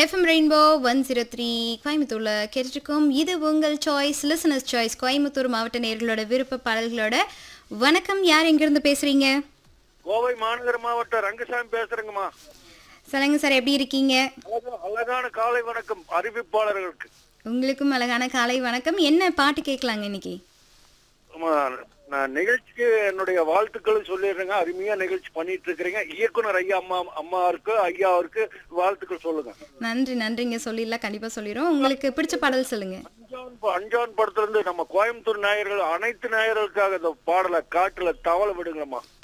FM rainbow one zero three கோயம்புத்தூர்ல கேட்டுருக்கோம் இது உங்கள் சாய்ஸ் லிசனர்ஸ் சாய்ஸ் கோயம்புத்தூர் மாவட்ட நேர்களோட விருப்ப பாடல்களோட வணக்கம் யார் எங்கிருந்து பேசுறீங்க கோவை மாநகர மாவட்ட ரங்கசாமி பேசுறேங்கம்மா சொல்லுங்க சார் எப்படி இருக்கீங்க அழகா- அழகான காலை வணக்கம் அறிவிப்பாளர்களுக்கு உங்களுக்கும் அழகான காலை வணக்கம் என்ன பாட்டு கேட்கலாங்க இன்னைக்கு ஆமா, நான் நிகழ்ச்சிக்கு என்னுடைய வாழ்த்துக்களை சொல்லிடுறேங்க அருமையா நிகழ்ச்சி பண்ணிட்டு இருக்கிறீங்க இயக்குனர் ஐயா அம்மா அம்மாவுக்கு ஐயாவிற்கு வாழ்த்துக்கள் சொல்லுங்க நன்றி நன்றிங்க சொல்லிடலாம் கண்டிப்பா சொல்லிடுறோம் உங்களுக்கு பிடிச்ச பாடல் சொல்லுங்க அஞ்சான் ப- அஞ்சான் படத்துல இருந்து நம்ம கோயம்புத்தூர் நாயர்கள் அனைத்து நாயர்களுக்காக இந்த பாடலை காட்டுல தவள விடுங்கம்மா